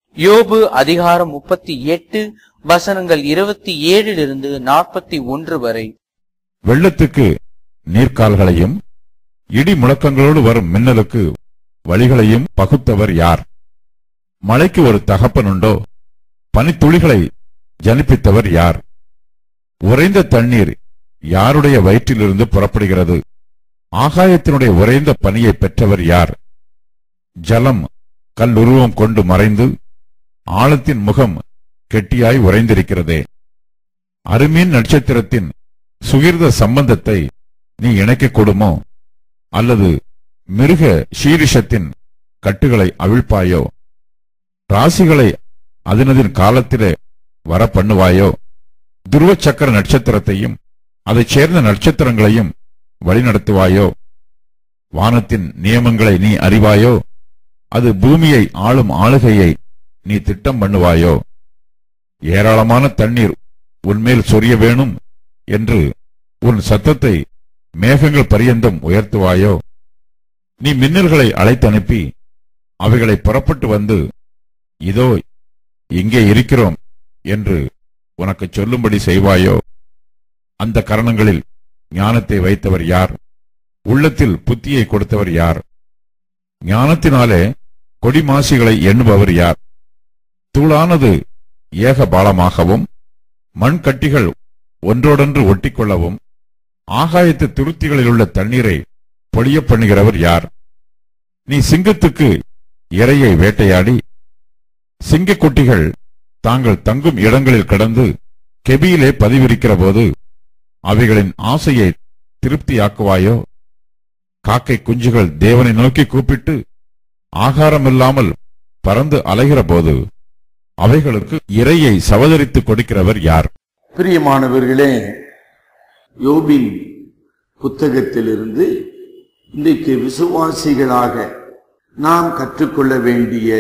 யோபு அதிகாரம் முப்பத்தி எட்டு வசனங்கள் இருபத்தி ஏழிலிருந்து நாற்பத்தி ஒன்று வரை வெள்ளத்துக்கு நீர்க்கால்களையும் இடி முழக்கங்களோடு வரும் மின்னலுக்கு வழிகளையும் பகுத்தவர் யார் மழைக்கு ஒரு தகப்பனுண்டோ பனித்துளிகளை ஜனிப்பித்தவர் யார் உறைந்த தண்ணீர் யாருடைய வயிற்றிலிருந்து புறப்படுகிறது ஆகாயத்தினுடைய உறைந்த பனியை பெற்றவர் யார் ஜலம் கல்லுருவம் கொண்டு மறைந்து ஆழத்தின் முகம் கெட்டியாய் உறைந்திருக்கிறதே அருமீன் நட்சத்திரத்தின் சுகிர்த சம்பந்தத்தை நீ இணைக்கக் கூடுமோ அல்லது மிருக ஷீரிஷத்தின் கட்டுகளை அவிழ்ப்பாயோ ராசிகளை அதனதின் காலத்திலே வர பண்ணுவாயோ துருவ சக்கர நட்சத்திரத்தையும் அதைச் சேர்ந்த நட்சத்திரங்களையும் வழிநடத்துவாயோ வானத்தின் நியமங்களை நீ அறிவாயோ அது பூமியை ஆளும் ஆளுகையை நீ திட்டம் பண்ணுவாயோ ஏராளமான தண்ணீர் உன்மேல் சொரிய வேணும் என்று உன் சத்தத்தை மேகங்கள் பரியந்தம் உயர்த்துவாயோ நீ மின்னல்களை அழைத்தனுப்பி அவைகளை புறப்பட்டு வந்து இதோ இங்கே இருக்கிறோம் என்று உனக்கு சொல்லும்படி செய்வாயோ அந்த கரணங்களில் ஞானத்தை வைத்தவர் யார் உள்ளத்தில் புத்தியை கொடுத்தவர் யார் ஞானத்தினாலே கொடிமாசிகளை எண்ணுபவர் யார் தூளானது ஏக பாலமாகவும் மண்கட்டிகள் ஒன்றோடொன்று ஒட்டிக்கொள்ளவும் ஆகாயத்து துருத்திகளில் உள்ள தண்ணீரை பொழிய பண்ணுகிறவர் யார் நீ சிங்கத்துக்கு இரையை வேட்டையாடி சிங்கக்குட்டிகள் தாங்கள் தங்கும் இடங்களில் கடந்து கெபியிலே பதிவிருக்கிற போது அவைகளின் ஆசையை திருப்தியாக்குவாயோ காக்கை குஞ்சுகள் தேவனை நோக்கி கூப்பிட்டு ஆகாரமில்லாமல் பறந்து அலைகிற போது அவைகளுக்கு இரையை சவதரித்து கொடுக்கிறவர் யார் பிரியமானவர்களே யோபின் புத்தகத்திலிருந்து இன்றைக்கு விசுவாசிகளாக நாம் கற்றுக்கொள்ள வேண்டிய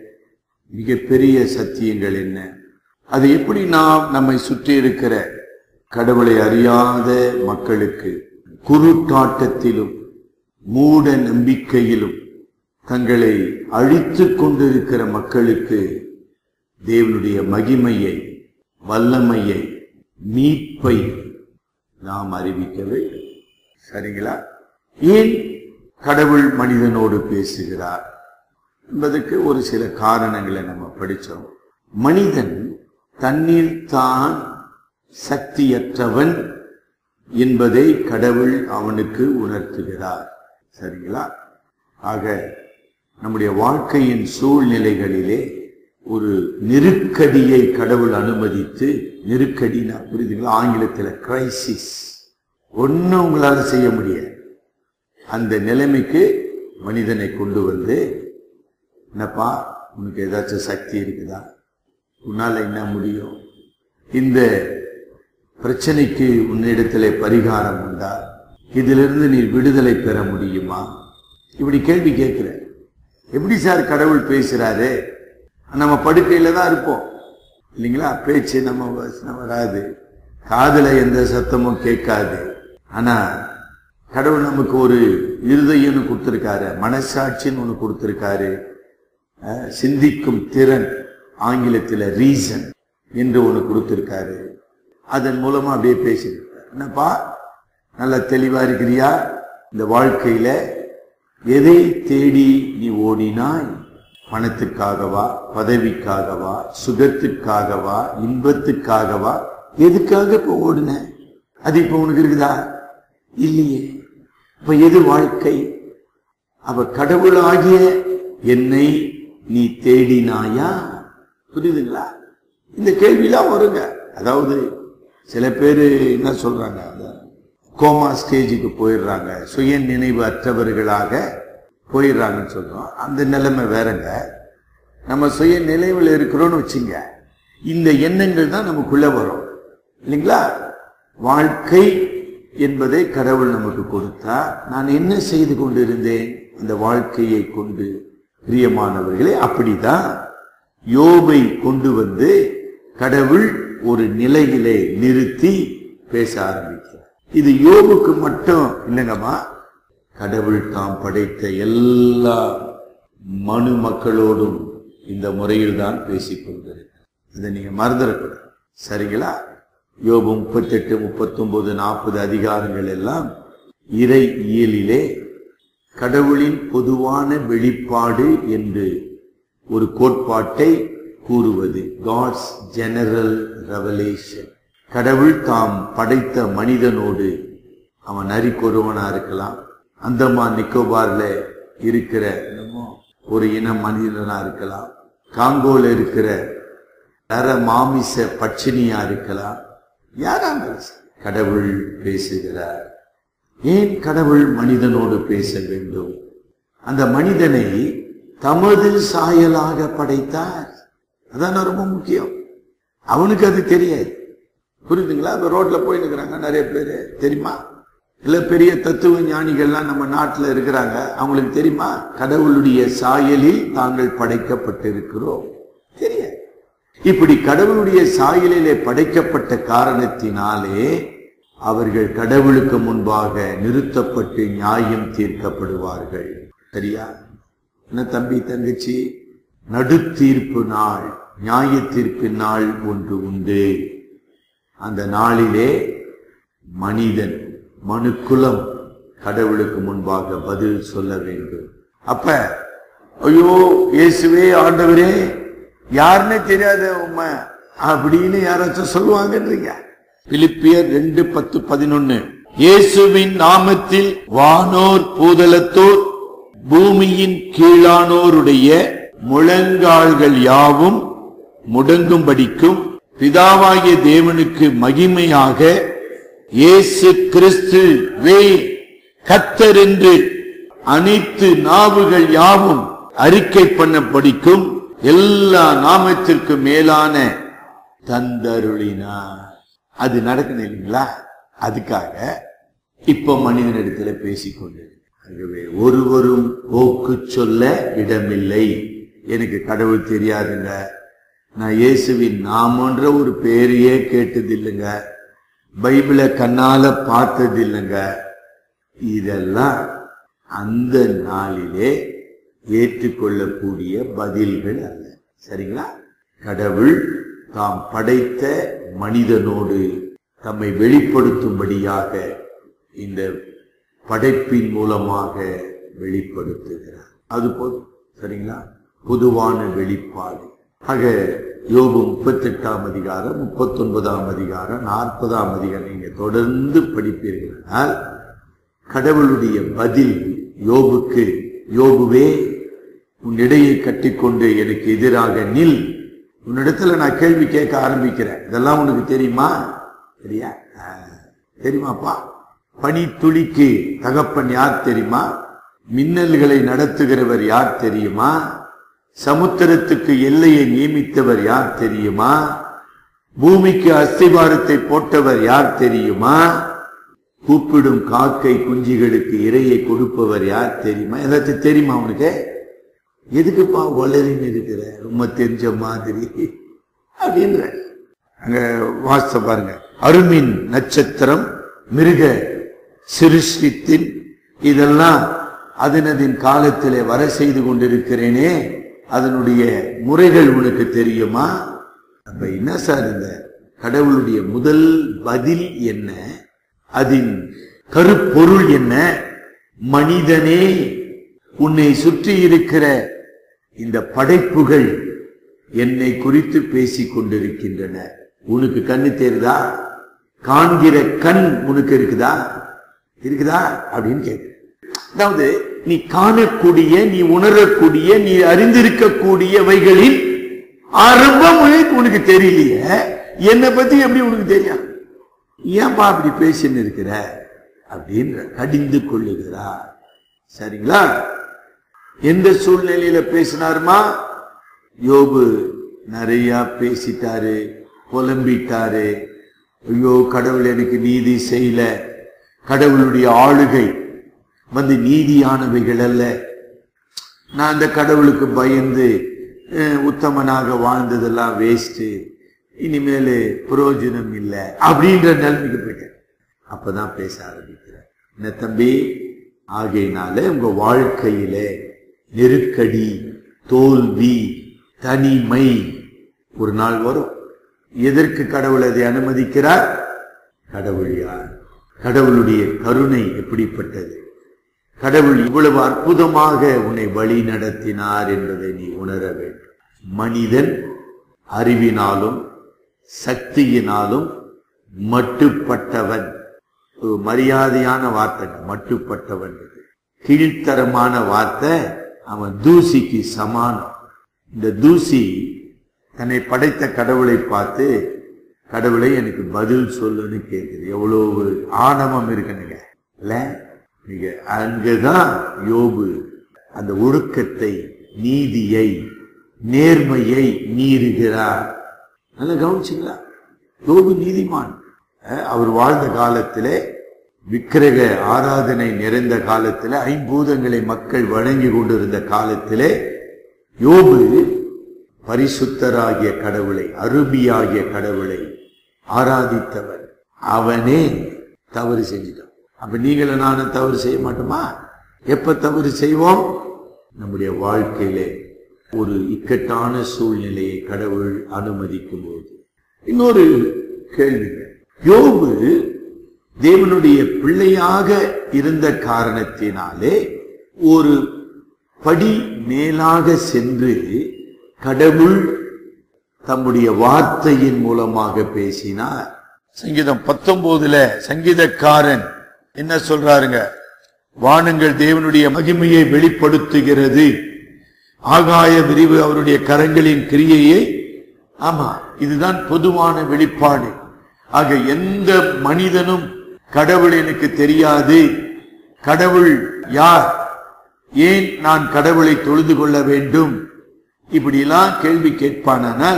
மிகப்பெரிய சத்தியங்கள் என்ன அது எப்படி நாம் நம்மை சுற்றி இருக்கிற கடவுளை அறியாத மக்களுக்கு குருட்டாட்டத்திலும் மூட நம்பிக்கையிலும் தங்களை அழித்துக் கொண்டிருக்கிற மக்களுக்கு தேவனுடைய மகிமையை வல்லமையை மீட்பை நாம் அறிவிக்க வேண்டும் சரிங்களா ஏன் கடவுள் மனிதனோடு பேசுகிறார் என்பதற்கு ஒரு சில காரணங்களை நம்ம படிச்சோம் மனிதன் தன்னில் தான் சக்தியற்றவன் என்பதை கடவுள் அவனுக்கு உணர்த்துகிறார் சரிங்களா ஆக நம்முடைய வாழ்க்கையின் சூழ்நிலைகளிலே ஒரு நெருக்கடியை கடவுள் அனுமதித்து நெருக்கடினா புரியுதுங்களா ஆங்கிலத்தில் கிரைசிஸ் ஒன்றும் உங்களால செய்ய முடியாது அந்த நிலைமைக்கு மனிதனை கொண்டு வந்து என்னப்பா உனக்கு ஏதாச்சும் சக்தி இருக்குதா உன்னால என்ன முடியும் இந்த பிரச்சனைக்கு உன்னிடத்திலே பரிகாரம் உண்டா இதிலிருந்து நீ விடுதலை பெற முடியுமா இப்படி கேள்வி கேட்கிற எப்படி சார் கடவுள் பேசுறாரு நம்ம படுக்கையில தான் இருப்போம் இல்லைங்களா பேச்சு நம்ம வசனம் வராது காதுல எந்த சத்தமும் கேட்காது ஆனா கடவுள் நமக்கு ஒரு இருதயம்னு கொடுத்திருக்காரு மனசாட்சின்னு ஒன்று கொடுத்திருக்காரு அஹ், சிந்திக்கும் திறன் ஆங்கிலத்தில் ரீசன் என்று ஒன்று கொடுத்திருக்காரு அதன் மூலமா அப்படியே பேசியிருக்காரு என்னப்பா நல்லா தெளிவா இருக்கிறியா இந்த வாழ்க்கையில எதை தேடி நீ ஓடினாய் பணத்துக்காகவா பதவிக்காகவா சுகத்துக்காகவா இன்பத்துக்காகவா எதுக்காக இப்ப ஓடுன அது இப்ப உனக்கு இருக்குதா இல்லையே இப்ப எது வாழ்க்கை அவ கடவுளாகிய என்னை நீ தேடினாயா புரியுதுங்களா இந்த கேள்விலாம் வருங்க அதாவது சில பேர் என்ன சொல்றாங்க அந்த கோமா ஸ்டேஜுக்கு போயிடுறாங்க சுய நினைவு அற்றவர்களாக போயிடுறாங்கன்னு சொல்றோம் அந்த நிலைமை வேறங்க நம்ம சுய நினைவில் இருக்கிறோம்னு வச்சுங்க இந்த எண்ணங்கள் தான் நமக்குள்ள வரும் இல்லைங்களா வாழ்க்கை என்பதை கடவுள் நமக்கு கொடுத்தா நான் என்ன செய்து கொண்டிருந்தேன் அந்த வாழ்க்கையை கொண்டு பிரியமானவர்களே அப்படிதான் யோபை கொண்டு வந்து கடவுள் ஒரு நிலையிலே நிறுத்தி பேச ஆரம்பிக்கிறார் இது யோபுக்கு மட்டும் இல்லைங்கம்மா கடவுள் தாம் படைத்த எல்லா மனு மக்களோடும் இந்த முறையில் தான் பேசிக் கொண்டிருக்கிறேன் இதை நீங்க மறந்துடக்கூடாது சரிங்களா யோபு முப்பத்தெட்டு முப்பத்தொன்பது நாற்பது அதிகாரங்கள் எல்லாம் இறை இயலிலே கடவுளின் பொதுவான வெளிப்பாடு என்று ஒரு கோட்பாட்டை கூறுவது காட்ஸ் ஜெனரல் ரெவலேஷன் கடவுள் தாம் படைத்த மனிதனோடு அவன் நரிக்கொருவனா இருக்கலாம் அந்தமான் நிக்கோபார்ல இருக்கிற ஒரு இன மனிதனா இருக்கலாம் காங்கோல இருக்கிற நர மாமிச பட்சினியா இருக்கலாம் யாரா இருந்தாலும் சரி. கடவுள் பேசுகிறார் ஏன் கடவுள் மனிதனோடு பேச வேண்டும் அந்த மனிதனை தமது சாயலாக படைத்தார் அதான் ரொம்ப முக்கியம் அவனுக்கு அது தெரியாது புரியுதுங்களா இப்ப ரோட்ல போயிட்டு இருக்கிறாங்க நிறைய பேர் தெரியுமா இல்ல பெரிய தத்துவ ஞானிகள்லாம் நம்ம நாட்டுல இருக்கிறாங்க அவங்களுக்கு தெரியுமா கடவுளுடைய சாயலில் தாங்கள் படைக்கப்பட்டிருக்கிறோம் தெரியாது இப்படி கடவுளுடைய சாயலிலே படைக்கப்பட்ட காரணத்தினாலே அவர்கள் கடவுளுக்கு முன்பாக நிறுத்தப்பட்டு நியாயம் தீர்க்கப்படுவார்கள் சரியா என்ன தம்பி தங்கச்சி நடுத்தீர்ப்பு நாள் நியாய தீர்ப்பு நாள் ஒன்று உண்டு அந்த நாளிலே மனிதன் மனுக்குலம் கடவுளுக்கு முன்பாக பதில் சொல்ல வேண்டும் அப்ப ஐயோ இயேசுவே ஆண்டவரே யாருன்னே தெரியாத உண்மை அப்படின்னு யாராச்சும் சொல்லுவாங்கன்றீங்க பிலிப்பியர் ரெண்டு பத்து பதினொன்னு இயேசுவின் நாமத்தில் வானோர் பூதலத்தோர் பூமியின் கீழானோருடைய முழங்கால்கள் யாவும் முடங்கும்படிக்கும் பிதாவாகிய தேவனுக்கு மகிமையாக இயேசு கிறிஸ்து வே கத்தர் என்று அனைத்து நாவுகள் யாவும் அறிக்கை பண்ண படிக்கும் எல்லா நாமத்திற்கு மேலான தந்தருளினார் அது நடக்கணும் இல்லைங்களா அதுக்காக இப்ப மனிதனிடத்துல பேசிக்கொண்டு ஆகவே ஒருவரும் போக்கு சொல்ல இடமில்லை எனக்கு கடவுள் தெரியாதுங்க நான் இயேசுவின் நாமன்ற ஒரு பேரையே கேட்டது இல்லைங்க பைபிளை கண்ணால பார்த்தது இல்லைங்க இதெல்லாம் அந்த நாளிலே ஏற்றுக்கொள்ளக்கூடிய பதில்கள் அல்ல சரிங்களா கடவுள் தாம் படைத்த மனிதனோடு தம்மை வெளிப்படுத்தும்படியாக இந்த படைப்பின் மூலமாக வெளிப்படுத்துகிறார் அது போதும் சரிங்களா பொதுவான வெளிப்பாடு ஆக யோபு முப்பத்தெட்டாம் அதிகாரம் முப்பத்தொன்பதாம் அதிகாரம் நாற்பதாம் அதிகாரம் நீங்க தொடர்ந்து படிப்பீர்களால் கடவுளுடைய பதில் யோபுக்கு யோபுவே உன் இடையை கட்டிக்கொண்டு எனக்கு எதிராக நில் உன்னிடத்துல நான் கேள்வி கேட்க ஆரம்பிக்கிறேன் இதெல்லாம் உனக்கு தெரியுமா சரியா ஆ, தெரியுமாப்பா பனி துளிக்கு தகப்பன் யார் தெரியுமா மின்னல்களை நடத்துகிறவர் யார் தெரியுமா சமுத்திரத்துக்கு எல்லையை நியமித்தவர் யார் தெரியுமா பூமிக்கு அஸ்திவாரத்தை போட்டவர் யார் தெரியுமா கூப்பிடும் காக்கை குஞ்சுகளுக்கு இரையை கொடுப்பவர் யார் தெரியுமா ஏதாச்சும் தெரியுமா உனக்கு எதுக்குப்பா வளரின்னு இருக்கிற ரொம்ப தெரிஞ்ச மாதிரி அப்படின்ற அங்க வாசித்த பாருங்க அருமின் நட்சத்திரம் மிருக சிருஷ்டித்தின் இதெல்லாம் அதனதின் காலத்திலே வர செய்து கொண்டிருக்கிறேனே அதனுடைய முறைகள் உனக்கு தெரியுமா அப்ப என்ன சார் இந்த கடவுளுடைய முதல் பதில் என்ன அதன் கருப்பொருள் என்ன மனிதனே உன்னை சுற்றி இருக்கிற இந்த படைப்புகள் என்னை குறித்து பேசிக் கொண்டிருக்கின்றன உனக்கு கண்ணு தெரியுதா காண்கிற கண் உனக்கு இருக்குதா இருக்குதா அப்படின்னு கேட்கிறேன் அதாவது நீ காணக்கூடிய நீ உணரக்கூடிய நீ அறிந்திருக்கக்கூடியவைகளின் ஆரம்பம் உனக்கு தெரியலையே என்னை பத்தி எப்படி உனக்கு தெரியும் ஏன்பா அப்படி பேசின்னு இருக்கிற அப்படின்ற கடிந்து கொள்ளுகிறார் சரிங்களா எந்த சூழ்நிலையில பேசினாருமா யோபு நிறைய பேசிட்டாரு புலம்பிட்டாரு ஐயோ கடவுள் எனக்கு நீதி செய்யல கடவுளுடைய ஆளுகை வந்து நீதியானவைகள் அல்ல நான் அந்த கடவுளுக்கு பயந்து அஹ், உத்தமனாக வாழ்ந்ததெல்லாம் வேஸ்ட் இனிமேல் பிரயோஜனம் இல்லை அப்படின்ற நிலைமைக்கு போயிட்டேன் அப்பதான் பேச ஆரம்பிக்கிறேன் என்ன தம்பி ஆகையினால உங்க வாழ்க்கையில நெருக்கடி தோல்வி தனிமை ஒரு நாள் வரும் எதற்கு கடவுள் அதை அனுமதிக்கிறார் கடவுள் யார் கடவுளுடைய கருணை எப்படிப்பட்டது கடவுள் இவ்வளவு அற்புதமாக உன்னை வழி நடத்தினார் என்பதை நீ உணர வேண்டும் மனிதன் அறிவினாலும் சக்தியினாலும் மட்டுப்பட்டவன் ஒரு மரியாதையான வார்த்தை மட்டுப்பட்டவன் இது. கீழ்த்தரமான வார்த்தை அவன் தூசிக்கு சமானம் இந்த தூசி தன்னை படைத்த கடவுளை பார்த்து கடவுளை எனக்கு பதில் சொல்லுன்னு கேட்குது எவ்வளவு ஆணவம் இருக்குனுங்க இல்ல மிக அங்குதான் யோபு அந்த ஒழுக்கத்தை நீதியை நேர்மையை மீறுகிறார் நல்லா கவனிச்சுங்களா யோபு நீதிமான் அஹ், அவர் வாழ்ந்த காலத்திலே விக்கிரக ஆராதனை நிறைந்த காலத்திலே ஐம்பூதங்களை மக்கள் வணங்கி கொண்டிருந்த காலத்திலே யோபு பரிசுத்தராகிய கடவுளை அருபியாகிய கடவுளை ஆராதித்தவன் அவனே தவறு செஞ்சிட்டான் அப்ப நீங்களும் நானும் தவறு செய்ய மாட்டோமா எப்ப தவறு செய்வோம் நம்முடைய வாழ்க்கையிலே ஒரு இக்கட்டான சூழ்நிலையை கடவுள் அனுமதிக்கும் போது இன்னொரு கேள்விங்க யோபு தேவனுடைய பிள்ளையாக இருந்த காரணத்தினாலே ஒரு படி மேலாக சென்று கடவுள் தம்முடைய வார்த்தையின் மூலமாக பேசினார் சங்கீதம் பத்தொன்பதுல சங்கீதக்காரன் என்ன சொல்றாருங்க வானங்கள் தேவனுடைய மகிமையை வெளிப்படுத்துகிறது ஆகாய விரிவு அவருடைய கரங்களின் கிரியையை ஆமா இதுதான் பொதுவான வெளிப்பாடு ஆக எந்த மனிதனும் கடவுள் எனக்கு தெரியாது கடவுள் யார் ஏன் நான் கடவுளை தொழுது கொள்ள வேண்டும் இப்படியெல்லாம் கேள்வி கேட்பானால்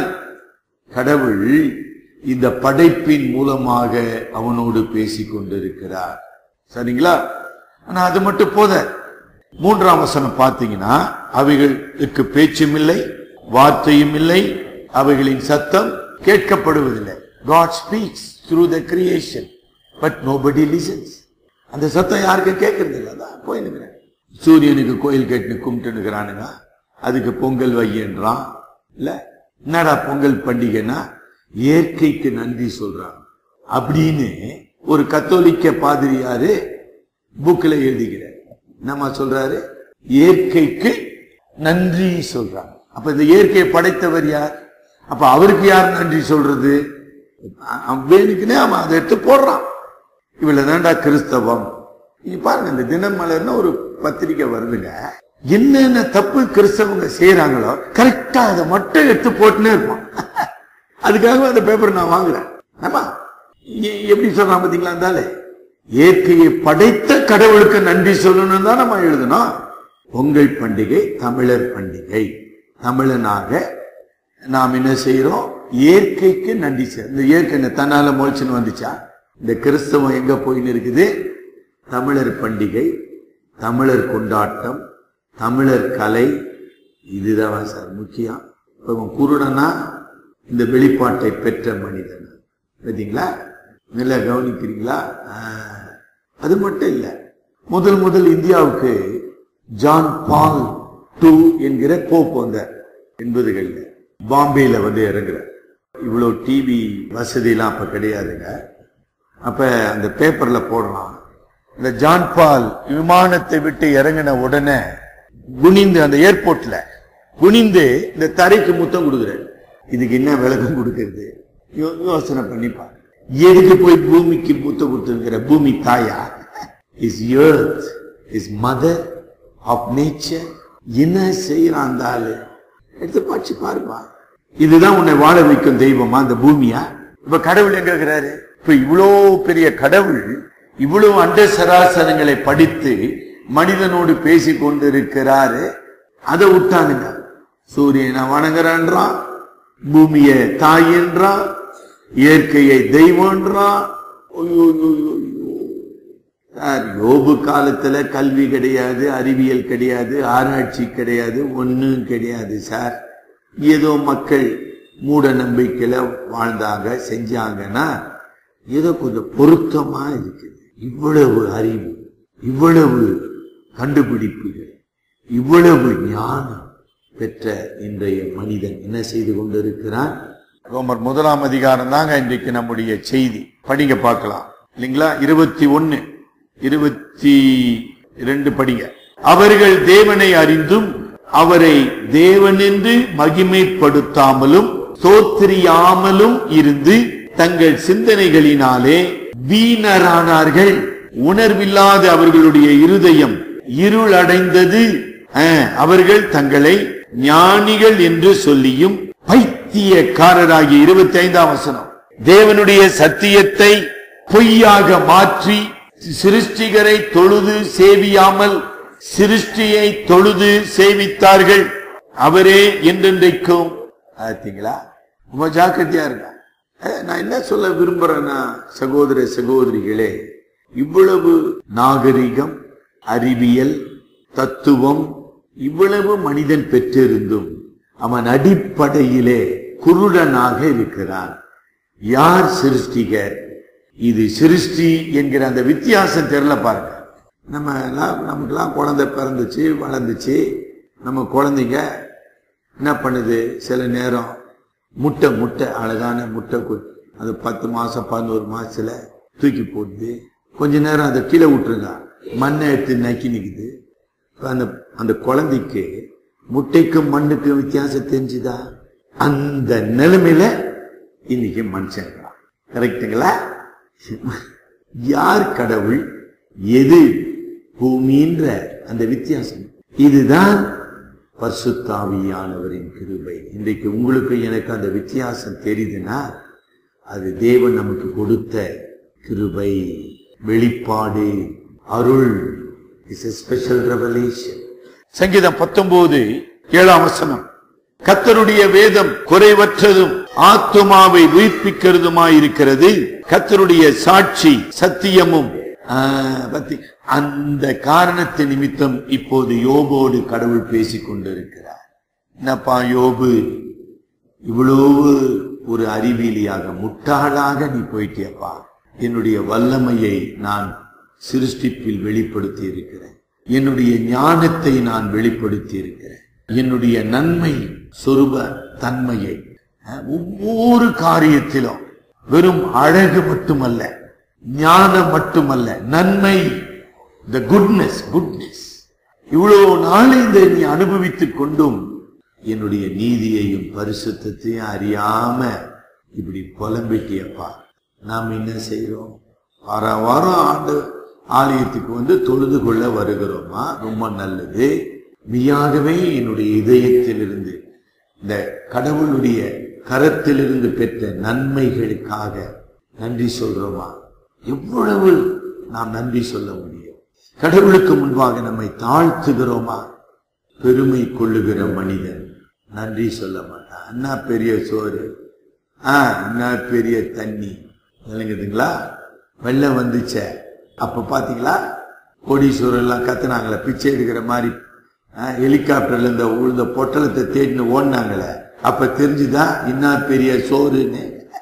கடவுள் இந்த படைப்பின் மூலமாக அவனோடு பேசிக் கொண்டிருக்கிறார் சரிங்களா ஆனா அது மட்டும் போத மூன்றாம் வசனம் பார்த்தீங்கன்னா அவைகளுக்கு பேச்சும் இல்லை வார்த்தையும் இல்லை அவைகளின் சத்தம் கேட்கப்படுவதில்லை God speaks through the creation but nobody listens அந்த சத்தம் யாருக்கும் கேட்கறது இல்லை அதான் போயினுக்கிறேன் சூரியனுக்கு கோயில் கேட்டு கும்பிட்டுனுக்கிறானுங்க அதுக்கு பொங்கல் வையன்றான் இல்ல என்னடா பொங்கல் பண்டிகைன்னா இயற்கைக்கு நன்றி சொல்றான் அப்படின்னு ஒரு கத்தோலிக்க பாதிரியாரு புக்கில் எழுதிக்கிறார் என்னம்மா சொல்றாரு இயற்கைக்கு நன்றி சொல்றாங்க அப்ப இந்த இயற்கையை படைத்தவர் யார் அப்ப அவருக்கு யார் நன்றி சொல்றது அவன் வேணுக்குனே அவன் அதை எடுத்து போடுறான் இவ்வளவு தான்டா கிறிஸ்தவம் நீங்க பாருங்க இந்த தினமலர்னு ஒரு பத்திரிக்கை வருதுங்க என்னென்ன தப்பு கிறிஸ்தவங்க செய்யறாங்களோ கரெக்டா அதை மட்டும் எடுத்து போட்டுனே இருப்பான் அதுக்காக அந்த பேப்பர் நான் வாங்குறேன் ஆமா எ- எப்படி சொல்றான் பாத்தீங்களா இருந்தாலே இயற்கையை படைத்த கடவுளுக்கு நன்றி சொல்லணும் தான் நம்ம எழுதணும் பொங்கல் பண்டிகை தமிழர் பண்டிகை தமிழனாக நாம் என்ன செய்யறோம் இயற்கைக்கு நன்றி செய்யறோம் இந்த இயற்கை என்ன தன்னால முளைச்சுன்னு வந்துச்சா இந்த கிறிஸ்தவம் எங்க போயின்னு இருக்குது தமிழர் பண்டிகை தமிழர் கொண்டாட்டம் தமிழர் கலை இதுதான் சார் முக்கியம் இப்ப இவன் குருடனா இந்த வெளிப்பாட்டை பெற்ற மனிதன் பார்த்தீங்களா நல்லா கவனிக்கிறீங்களா ஆ. அது மட்டும் இல்ல முதல் முதல் இந்தியாவுக்கு ஜான் பால் டூ என்கிற போப் வந்தார் எண்பதுகள்ல பாம்பேல வந்து இறங்குறார் இவ்வளவு டிவி வசதியெல்லாம் அப்ப கிடையாதுங்க அப்ப அந்த பேப்பர்ல போடலாம் இந்த ஜான் பால் விமானத்தை விட்டு இறங்கின உடனே குனிந்து அந்த ஏர்போர்ட்ல குனிந்து இந்த தரைக்கு முத்தம் கொடுக்குறாரு இதுக்கு என்ன விளக்கம் கொடுக்கிறது யோ- யோசனை பண்ணி பாரு எதுக்கு போய் பூமிக்கு முத்தம் கொடுத்துருக்கிற பூமி தாயா is earth is mother of nature என்ன செய்யறான் அந்த ஆளு எடுத்து படிச்சு பாருப்பா இதுதான் உன்னை வாழ வைக்கும் தெய்வமா அந்த பூமியா இப்ப கடவுள் எங்க இருக்கிறாரு இப்ப இவ்வளோ பெரிய கடவுள் இவ்வளவு அண்ட சராசரங்களை படித்து மனிதனோடு பேசி கொண்டிருக்கிறாரு அதை விட்டானுங்க சூரியனை வணங்குறான்றான் பூமியை தாயின்றான் இயற்கையை தெய்வம்ன்றான் ஐயோ, ஐயோ, ஐயோ, ஐயோ. சார் யோபு காலத்துல கல்வி கிடையாது அறிவியல் கிடையாது ஆராய்ச்சி கிடையாது ஒண்ணும் கிடையாது சார் ஏதோ மக்கள் மூட நம்பிக்கையில வாழ்ந்தாங்க செஞ்சாங்கன்னா ஏதோ கொஞ்சம் பொருத்தமா இருக்குது இவ்வளவு அறிவு இவ்வளவு கண்டுபிடிப்புகள் இவ்வளவு ஞானம் பெற்ற இன்றைய மனிதன் என்ன செய்து கொண்டிருக்கிறான் ரோமர் முதலாம் அதிகாரம் தாங்க இன்றைக்கு நம்முடைய செய்தி படிங்க பார்க்கலாம் இல்லைங்களா இருபத்தி ஒன்னு இருபத்தி இரண்டு படிங்க அவர்கள் தேவனை அறிந்தும் அவரை தேவனென்று மகிமைப்படுத்தாமலும் தோத்திரியாமலும் இருந்து தங்கள் சிந்தனைகளினாலே வீணரானார்கள் உணர்வில்லாத அவர்களுடைய இருதயம் இருளடைந்தது அஹ், அவர்கள் தங்களை ஞானிகள் என்று சொல்லியும் பைத்தியக்காரராகிய இருபத்தி ஐந்தாம் வசனம் தேவனுடைய சத்தியத்தை பொய்யாக மாற்றி சிருஷ்டிகரை தொழுது சேவியாமல் சிருஷ்டியை தொழுது சேவித்தார்கள் அவரே என்றென்றைக்கும் பார்த்தீங்களா ரொம்ப ஜாக்கிரதையா இருக்கா அஹ், நான் என்ன சொல்ல விரும்புறேன்னா சகோதர சகோதரிகளே இவ்வளவு நாகரிகம் அறிவியல் தத்துவம் இவ்வளவு மனிதன் பெற்றிருந்தும் அவன் அடிப்படையிலே குருடனாக இருக்கிறான் யார் சிருஷ்டிகர் இது சிருஷ்டி என்கிற அந்த வித்தியாசம் தெரியல பாருங்க நம்ம எல்லாம் நமக்கெல்லாம் குழந்தை பிறந்துச்சு வளர்ந்துச்சு நம்ம குழந்தைங்க என்ன பண்ணுது சில நேரம் முட்டை முட்டை அழகான முட்டை கு- அது பத்து மாசம் பதினோரு மாசத்துல தூக்கி போடுது கொஞ்ச நேரம் அதை கீழே விட்டுருங்க மண்ணை எடுத்து நக்கி நிக்குது இப்ப அந்த அந்த குழந்தைக்கு முட்டைக்கும் மண்ணுக்கும் வித்தியாசம் தெரிஞ்சுதா அந்த நிலைமையில இன்னைக்கு மனுஷன் இருக்கான். கரெக்ட்டுங்களா யார் கடவுள் எது பூமின்ற அந்த வித்தியாசம் இதுதான் பரிசுத்தாவியானவரின் கிருபை இன்றைக்கு உங்களுக்கு எனக்கு அந்த வித்தியாசம் தெரியுதுன்னா அது தேவன் நமக்கு கொடுத்த கிருபை வெளிப்பாடு அருள் இஸ் ஸ்பெஷல் ரெவலேஷன் சங்கீதம் பத்தொன்பது ஏழாம் வசனம் கத்தருடைய வேதம் குறைவற்றதும் ஆத்துமாவை உயிர்ப்பிக்கிறதுமாயிருக்கிறது கத்தருடைய சாட்சி சத்தியமும் ஆ, பத்தி அந்த காரணத்து நிமித்தம் இப்போது யோபோடு கடவுள் பேசிக் கொண்டிருக்கிறார் என்னப்பா யோபு இவ்வளவு ஒரு அறிவியலியாக முட்டாளாக நீ போயிட்டியப்பா என்னுடைய வல்லமையை நான் சிருஷ்டிப்பில் வெளிப்படுத்தி இருக்கிறேன் என்னுடைய ஞானத்தை நான் வெளிப்படுத்தி இருக்கிறேன் என்னுடைய நன்மை சொருப தன்மையை அஹ், ஒவ்வொரு காரியத்திலும் வெறும் அழகு மட்டுமல்ல ஞானம் மட்டுமல்ல நன்மை த குட்னஸ் குட்னஸ் இவ்வளவு நாள் இதை நீ அனுபவித்துக் கொண்டும் என்னுடைய நீதியையும் பரிசுத்தத்தையும் அறியாம இப்படி புலம்பிட்டியப்பா நாம் என்ன செய்யறோம் வார வாரம் ஆண்டு ஆலயத்துக்கு வந்து தொழுது கொள்ள வருகிறோமா ரொம்ப நல்லது மெய்யாகவே என்னுடைய இதயத்திலிருந்து இந்த கடவுளுடைய கரத்திலிருந்து பெற்ற நன்மைகளுக்காக நன்றி சொல்றோமா எவ்வளவு நாம் நன்றி சொல்ல முடியும் கடவுளுக்கு முன்பாக நம்மை தாழ்த்துகிறோமா பெருமை கொள்ளுகிற மனிதன் நன்றி சொல்ல மாட்டான் என்ன பெரிய சோறு ஆ என்ன பெரிய தண்ணி விளங்குதுங்களா வெள்ளம் வந்துச்சே அப்ப பாத்தீங்களா கோடீஸ்வரர் எல்லாம் கத்துனாங்களே பிச்சை எடுக்கிற மாதிரி ஆ, ஹெலிகாப்டர்ல இந்த உழுந்த பொட்டலத்தை தேடின்னு ஓடினாங்களே அப்ப தெரிஞ்சுதான் என்ன பெரிய சோறுன்னு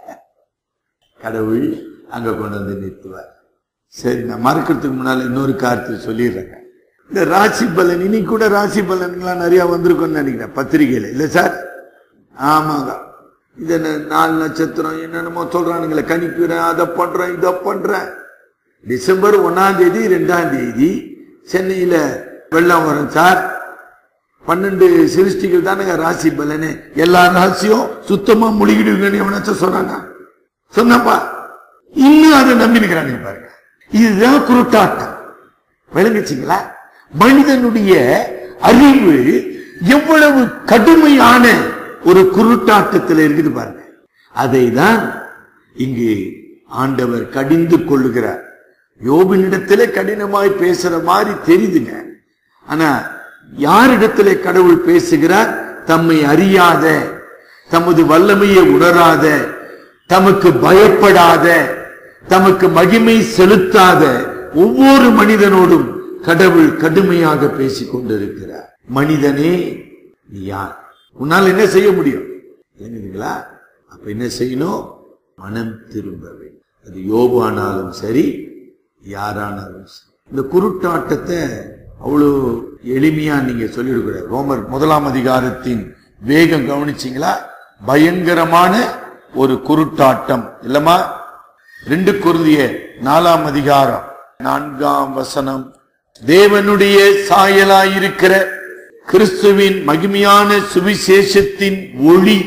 கடவுள் அங்க கொண்டு வந்து நிறுத்துவார் சரி நான் மறக்கிறதுக்கு முன்னால இன்னொரு காரியத்தை சொல்லிடுறேங்க இந்த ராசி பலன் இன்னைக்கு கூட ராசி பலன்கள்லாம் நிறைய வந்திருக்கும்னு நினைக்கிறேன் பத்திரிகையில இல்ல சார் ஆமாங்க இது என்ன நாலு நட்சத்திரம் என்னென்னமோ சொல்றானுங்களே கணிக்கிறேன் அதை பண்றேன் இதை பண்றேன் டிசம்பர் ஒன்னாம் தேதி ரெண்டாம் தேதி சென்னையில வெள்ளம் வரும் சார் பன்னெண்டு சிருஷ்டிகள் தானுங்க ராசி பலனு எல்லா ராசியும் சுத்தமா முழுகிடுவீங்கன்னு எவனாச்சும் சொன்னாங்க சொன்னப்பா இன்னும் அதை நம்பி நிக்கிறாங்க பாருங்க இதுதான் குருட்டாட்டம் விளங்குச்சுங்களா மனிதனுடைய அறிவு எவ்வளவு கடுமையான ஒரு குருட்டாட்டத்தில் இருக்குது பாருங்க அதை தான் இங்கு ஆண்டவர் கடிந்து கொள்ளுகிறார் யோபினிடத்திலே கடினமாய் பேசுற மாதிரி தெரியுதுங்க ஆனா யாரிடத்திலே கடவுள் பேசுகிறார் தம்மை அறியாத தமது வல்லமையை உணராத தமக்கு பயப்படாத தமக்கு மகிமை செலுத்தாத ஒவ்வொரு மனிதனோடும் கடவுள் கடுமையாக பேசிக் கொண்டிருக்கிறார் மனிதனே நீ யார் உன்னால் என்ன செய்ய முடியும் என்னதுங்களா அப்ப என்ன செய்யணும் மனம் திரும்ப வேண்டும் அது யோபு ஆனாலும் சரி யாரானாலும் சரி இந்த குருட்டாட்டத்தை அவ்வளவு எளிமையா நீங்க சொல்லிடுக்கூடாது ரோமர் முதலாம் அதிகாரத்தின் வேகம் கவனிச்சீங்களா பயங்கரமான ஒரு குருட்டாட்டம் இல்லமா ரெண்டு குருதிய நாலாம் அதிகாரம் நான்காம் வசனம் தேவனுடைய சாயலாயிருக்கிற கிறிஸ்துவின் மகிமையான சுவிசேஷத்தின் ஒளி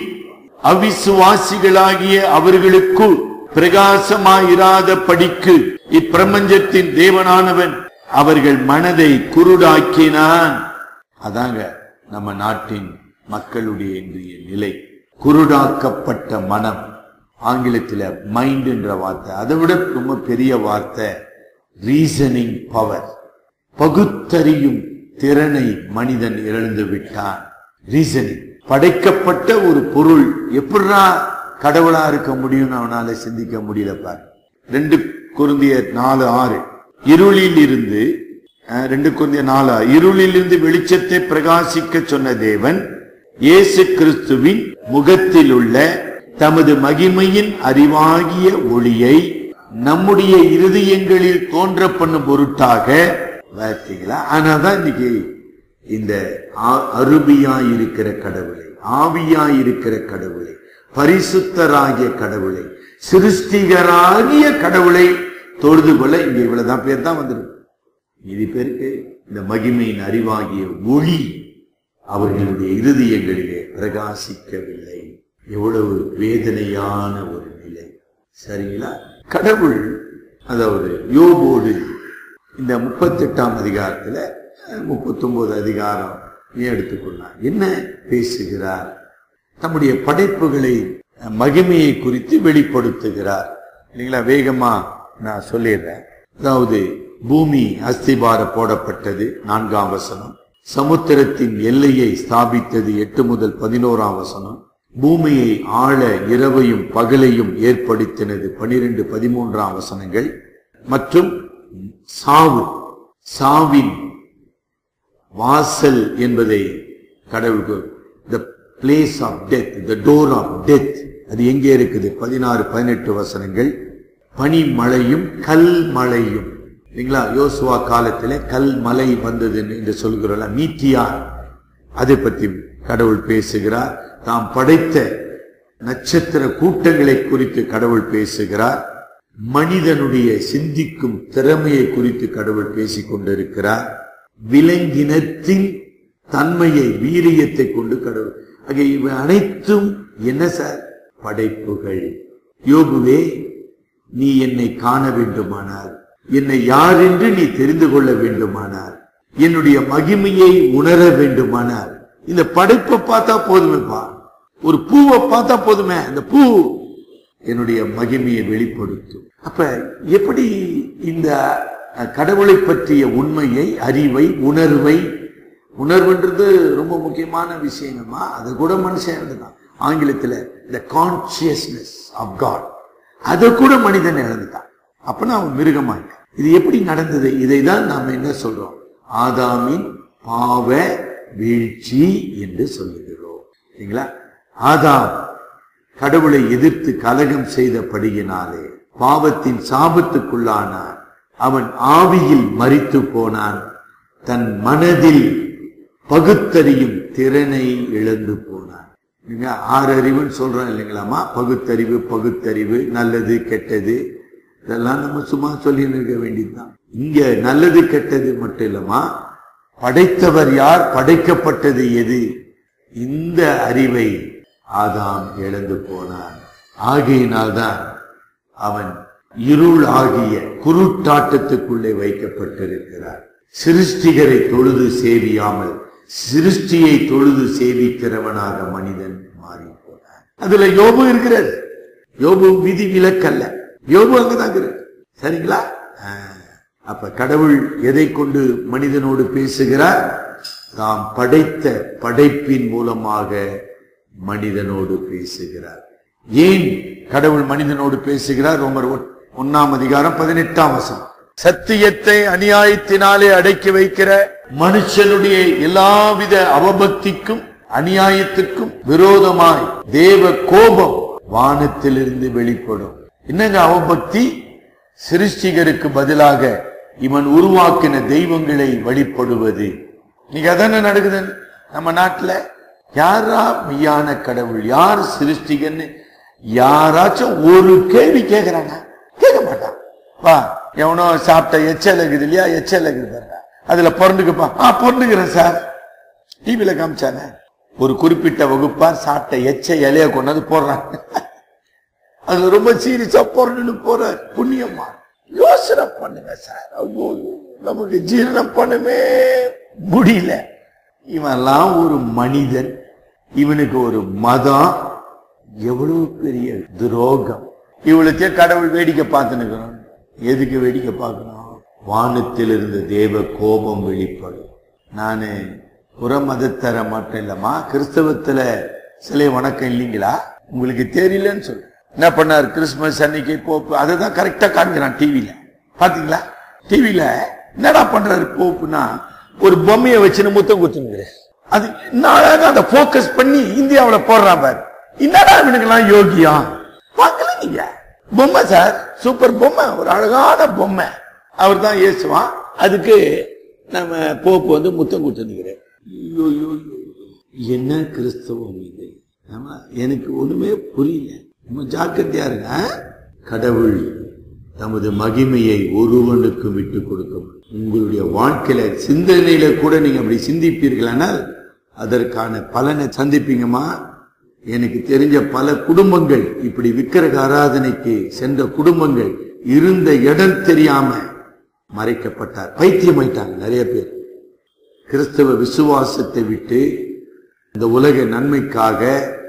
அவிசுவாசிகளாகிய அவர்களுக்குள் பிரகாசமாயிராத படிக்கு இப்பிரபஞ்சத்தின் தேவனானவன் அவர்கள் மனதை குருடாக்கினான் அதாங்க நம்ம நாட்டின் மக்களுடைய இன்றைய நிலை குருடாக்கப்பட்ட மனம் ஆங்கிலத்தில் மைண்ட் என்ற வார்த்தை அதை விட ரொம்ப பெரிய வார்த்தை ரீசனிங் பவர் பகுத்தறியும் திறனை மனிதன் இழந்து விட்டான் ரீசனிங் படைக்கப்பட்ட ஒரு பொருள் எப்படா கடவுளா இருக்க முடியும்னு அவனால சிந்திக்க முடியல பாரு ரெண்டு குருந்திய நாலு ஆறு இருளில் இருந்து அஹ், ரெண்டு குருந்திய நாலு ஆறு. இருளில் இருந்து வெளிச்சத்தை பிரகாசிக்க சொன்ன தேவன் இயேசு கிறிஸ்துவின் முகத்தில் உள்ள தமது மகிமையின் அறிவாகிய ஒளியை நம்முடைய இருதயங்களில் தோன்ற பண்ணும் பொருட்டாக பார்த்தீங்களா ஆனாதான் இன்னைக்கு இந்த ஆ- அருபியாயிருக்கிற கடவுளை ஆவியாயிருக்கிற கடவுளை பரிசுத்தராகிய கடவுளை சிருஷ்டிகராகிய கடவுளை தொழுது கொள்ள இங்க இவ்வளவுதான் பேர் தான் வந்திருக்கு மீதி பேருக்கு இந்த மகிமையின் அறிவாகிய ஒளி அவர்களுடைய இருதயங்களிலே பிரகாசிக்கவில்லை எவ்வளவு வேதனையான ஒரு நிலை சரிங்களா கடவுள் அதாவது யோபோடு இந்த முப்பத்தெட்டாம் அதிகாரத்துல முப்பத்தொன்பது அதிகாரம் ஏன் எடுத்துக்கொண்டார் என்ன பேசுகிறார் தம்முடைய படைப்புகளை அஹ், மகிமையை குறித்து வெளிப்படுத்துகிறார் இல்லைங்களா வேகமா நான் சொல்லிடுறேன் அதாவது பூமி அஸ்திபார போடப்பட்டது நான்காம் வசனம் சமுத்திரத்தின் எல்லையை ஸ்தாபித்தது எட்டு முதல் பதினோராம் வசனம் பூமியை ஆள இரவையும் பகலையும் ஏற்படுத்தினது பனிரெண்டு பதிமூன்றாம் வசனங்கள் மற்றும் சாவு சாவின் வாசல் என்பதை கடவுளுக்கு the place of death the door of death அது எங்கே இருக்குது பதினாறு பதினெட்டு வசனங்கள் பனிமழையும் கல் மழையும் இல்லைங்களா யோசுவா காலத்திலே கல் மலை வந்தது என்று சொல்கிறோம் மீட்டியார் அதை பற்றி கடவுள் பேசுகிறார் தாம் படைத்த நட்சத்திர கூட்டங்களை குறித்து கடவுள் பேசுகிறார் மனிதனுடைய சிந்திக்கும் திறமையை குறித்து கடவுள் பேசிக் கொண்டிருக்கிறார் விலங்கினத்தின் தன்மையை வீரியத்தை கொண்டு கடவுள் ஆக இவை அனைத்தும் என்ன சார் படைப்புகள் யோகுவே நீ என்னை காண வேண்டுமானார் என்னை யார் என்று நீ தெரிந்து கொள்ள வேண்டுமானார் என்னுடைய மகிமையை உணர வேண்டுமானார் இந்த படைப்பை பார்த்தா போதுமேப்பா ஒரு பூவை பார்த்தா போதுமே அந்த பூ என்னுடைய மகிமையை வெளிப்படுத்தும் அப்ப எப்படி இந்த அஹ், கடவுளை பற்றிய உண்மையை அறிவை உணர்வை உணர்வுன்றது ரொம்ப முக்கியமான விஷயங்கம்மா அது கூட மனுஷன் இழந்துட்டான் ஆங்கிலத்துல the கான்சியஸ்னஸ் ஆஃப் காட் அதை கூட மனிதன் இழந்துட்டான் அப்பனா அவன் மிருகமா இருக்கான். இது எப்படி நடந்தது இதை தான் நாம என்ன சொல்றோம் ஆதாமின் பாவ வீழ்ச்சி என்று சொல்லுகிறோம் சரிங்களா ஆதாம் கடவுளை எதிர்த்து கலகம் செய்தபடியினாலே பாவத்தின் சாபத்துக்குள்ளானான் அவன் ஆவியில் மரித்து போனான் தன் மனதில் பகுத்தறியும் திறனை இழந்து போனான் நீங்க ஆறு அறிவுன்னு சொல்றோம் இல்லைங்களாமா பகுத்தறிவு பகுத்தறிவு நல்லது கெட்டது இதெல்லாம் நம்ம சும்மா சொல்லி இருக்க வேண்டியதுதான் இங்க நல்லது கெட்டது மட்டும் இல்லமா படைத்தவர் யார் படைக்கப்பட்டது எது இந்த அறிவை ஆதாம் இழந்து போனான் ஆகையினால்தான் அவன் இருள் ஆகிய குருட்டாட்டத்துக்குள்ளே வைக்கப்பட்டிருக்கிறார் சிருஷ்டிகரை தொழுது சேவியாமல் சிருஷ்டியை தொழுது சேவிக்கிறவனாக மனிதன் மாறி போனான் அதுல யோபு இருக்கிறார் யோபு விதி விலக்கல்ல யோபு அங்கதான் இருக்கிறார் சரிங்களா ஆ. அப்ப கடவுள் எதை கொண்டு மனிதனோடு பேசுகிறார் தாம் படைத்த படைப்பின் மூலமாக மனிதனோடு பேசுகிறார் ஏன் கடவுள் மனிதனோடு பேசுகிறார் ரோமர் ஒன்- ஒண்ணாம் அதிகாரம் பதினெட்டாம் வசனம் சத்தியத்தை அநியாயத்தினாலே அடக்கி வைக்கிற மனுஷனுடைய எல்லாவித அவபக்திக்கும் அநியாயத்துக்கும் விரோதமாய் தேவ கோபம் வானத்திலிருந்து வெளிப்படும் என்னங்க அவபக்தி சிருஷ்டிகருக்கு பதிலாக இவன் உருவாக்கின தெய்வங்களை வழிபடுவது நீங்க அதானே நடக்குது நம்ம நாட்டுல யாரா மெய்யான கடவுள் யார் சிருஷ்டிகன்னு யாராச்சும் ஒரு கேள்வி கேக்குறாங்க கேட்க மாட்டான் வா எவனோ சாப்பிட்ட எச்சல் இருக்குது இல்லையா எச்சல் இருக்குது பாருங்க அதுல பொருண்டுக்குப்பா ஆ பொருண்டுக்கிறேன் சார் டிவில காமிச்சானே ஒரு குறிப்பிட்ட வகுப்பார் சாப்பிட்ட எச்ச இலைய கொண்டாந்து போடுறாங்க அதுல ரொம்ப சீரியஸா பொருள்னு போறார் புண்ணியமா யோசனை பண்ணுங்க சார் ஐயோ நமக்கு ஜீரணம் பண்ணவே முடியல இவன்லாம் ஒரு மனிதன் இவனுக்கு ஒரு மதம் எவ்வளவு பெரிய துரோகம் இவளுக்கே கடவுள் வேடிக்கை பார்த்துனுக்கிறோம் எதுக்கு வேடிக்கை பார்க்கணும் வானத்தில் இருந்த தேவ கோபம் வெளிப்படும் நானு புற மதத்தர மட்டும் இல்லம்மா கிறிஸ்தவத்துல சிலை வணக்கம் இல்லைங்களா உங்களுக்கு தெரியலன்னு சொல்லு என்ன பண்ணார் கிறிஸ்துமஸ் அன்னைக்கு போப்பு அதை தான் கரெக்டா காமிக்கிறான் டிவில பாத்தீங்களா டிவில என்னடா பண்றாரு போப்புனா ஒரு பொம்மையை வச்சுன்னு முத்தம் குத்துனுங்கிறார் அது இன்னும் அழகா அதை போக்கஸ் பண்ணி இந்தியாவுல போடுறான் பாரு என்னடா இவனுக்கெல்லாம் யோகியா பார்க்கல நீங்க பொம்மை சார் சூப்பர் பொம்மை ஒரு அழகான பொம்மை அவர் தான் ஏசுவான் அதுக்கு நம்ம போப்பு வந்து முத்தம் கொடுத்துருக்கிறார் ஐயோ, ஐயோ, ஐயோ. என்ன கிறிஸ்தவம் இது ஆமா எனக்கு ஒண்ணுமே புரியல ரொம்ப ஜாக்கிரதையா இருங்க ஆ? கடவுள் தமது மகிமையை ஒருவனுக்கு விட்டு கொடுக்கும் உங்களுடைய வாழ்க்கையில சிந்தனையில கூட நீங்க அப்படி சிந்திப்பீர்களானால் அதற்கான பலனை சந்திப்பீங்கம்மா எனக்கு தெரிஞ்ச பல குடும்பங்கள் இப்படி விக்கிரக ஆராதனைக்கு சென்ற குடும்பங்கள் இருந்த இடம் தெரியாம மறைக்கப்பட்டார் பைத்தியமாயிட்டாங்க நிறைய பேர் கிறிஸ்தவ விசுவாசத்தை விட்டு இந்த உலக நன்மைக்காக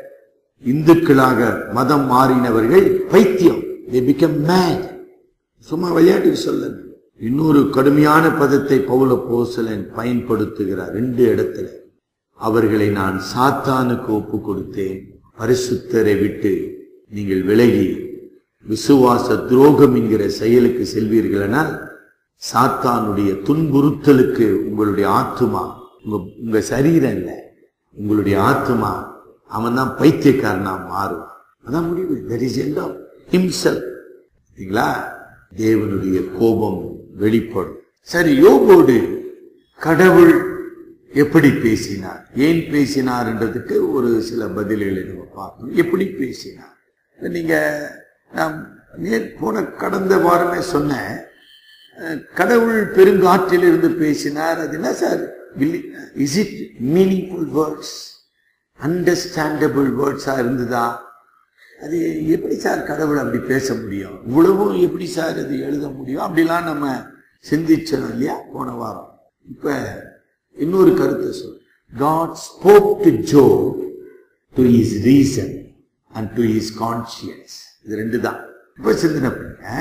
இந்துக்களாக மதம் மாறினவர்கள் பைத்தியம் they become mad சும்மா விளையாட்டுக்கு சொல்ல இன்னொரு கடுமையான பதத்தை பவுல போசலன் பயன்படுத்துகிறார் ரெண்டு இடத்துல அவர்களை நான் சாத்தானுக்கு ஒப்பு கொடுத்தேன் பரிசுத்தரை விட்டு நீங்கள் விலகி விசுவாச துரோகம் என்கிற செயலுக்கு செல்வீர்களானால் சாத்தானுடைய துன்புறுத்தலுக்கு உங்களுடைய ஆத்துமா உங்க உங்க சரீரம் இல்ல உங்களுடைய ஆத்துமா அவன் தான் பைத்தியக்காரனா மாறுவான் அதான் முடிவு that is end of himself சரிங்களா தேவனுடைய கோபம் வெளிப்படும் சரி யோபோடு கடவுள் எப்படி பேசினார் ஏன் பேசினார்ன்றதுக்கு ஒரு சில பதில்களை நம்ம பார்க்கணும் எப்படி பேசினார் இப்ப நீங்க நான் நேர் போன கடந்த வாரமே சொன்னேன் அஹ், கடவுள் பெருங்காற்றில் இருந்து பேசினார் அது என்ன sir is it meaningful words understandable வேர்ட்ஸா இருந்ததா அது எப்படி சார் கடவுள் அப்படி பேச முடியும் இவ்வளவும் எப்படி சார் அது எழுத முடியும் அப்படிலாம் நம்ம சிந்திச்சோம் இல்லையா போன வாரம் இப்ப இன்னொரு கருத்தை சொல் God spoke to Job to his reason and to his conscience இது ரெண்டு தான் இப்ப சிந்தனை பண்ணுங்க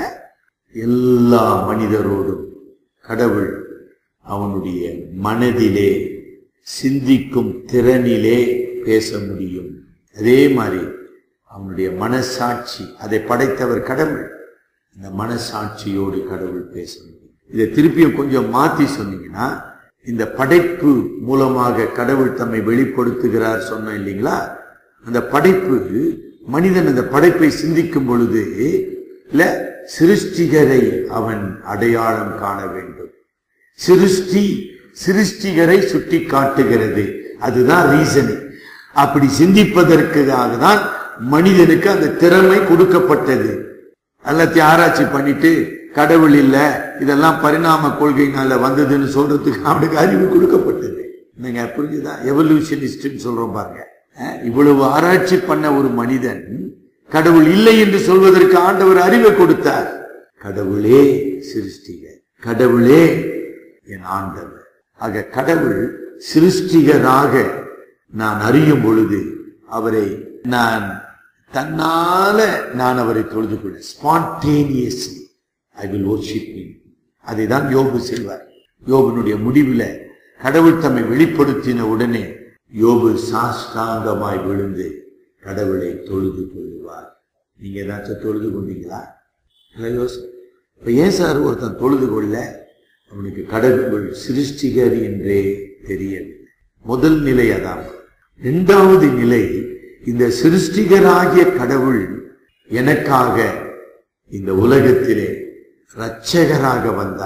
எல்லா மனிதரோடும் கடவுள் அவனுடைய மனதிலே சிந்திக்கும் திறனிலே பேச முடியும் அதே மாதிரி அவனுடைய மனசாட்சி அதை படைத்தவர் கடவுள் இந்த மனசாட்சியோடு கடவுள் பேச முடியும் இதை திருப்பியும் கொஞ்சம் மாத்தி சொன்னீங்கன்னா இந்த படைப்பு மூலமாக கடவுள் தம்மை வெளிப்படுத்துகிறார் சொன்னோம் இல்லைங்களா அந்த படைப்பு மனிதன் அந்த படைப்பை சிந்திக்கும் பொழுது இல்ல சிருஷ்டிகரை அவன் அடையாளம் காண வேண்டும் சிருஷ்டி சிருஷ்டிகரை சுட்டி காட்டுகிறது அதுதான் ரீசனிங் அப்படி சிந்திப்பதற்காக தான் மனிதனுக்கு அந்த திறமை கொடுக்கப்பட்டது எல்லாத்தையும் ஆராய்ச்சி பண்ணிட்டு கடவுள் இல்ல இதெல்லாம் பரிணாம கொள்கைனால வந்ததுன்னு சொல்றதுக்கு அவனுக்கு அறிவு கொடுக்கப்பட்டது நீங்க புரிஞ்சுதா எவல்யூஷனிஸ்ட்னு சொல்றோம் பாருங்க அஹ், இவ்வளவு ஆராய்ச்சி பண்ண ஒரு மனிதன் கடவுள் இல்லை என்று சொல்வதற்கு ஆண்டவர் அறிவை கொடுத்தார் கடவுளே சிருஷ்டிகர் கடவுளே என் ஆண்டவர் ஆக கடவுள் சிருஷ்டிகராக நான் அறியும் பொழுது அவரை நான் தன்னால நான் அவரை தொழுது கொள்ள spontaneously I will worship him அதை தான் யோபு செய்வார் யோபுனுடைய முடிவுல கடவுள் தம்மை வெளிப்படுத்தின உடனே யோபு சாஷ்டாங்கமாய் விழுந்து கடவுளை தொழுது கொள்வார் நீங்க ஏதாச்சும் தொழுது கொண்டீங்களா இல்லை யோசி இப்ப ஏன் சார் ஒருத்தன் தொழுது கொள்ள அவனுக்கு கடவுள் சிருஷ்டிகர் என்றே தெரியவில்லை முதல் நிலை அதான் இரண்டாவது நிலை இந்த சிருஷ்டிகராகிய கடவுள் எனக்காக இந்த உலகத்திலே இரட்சகராக வந்தார்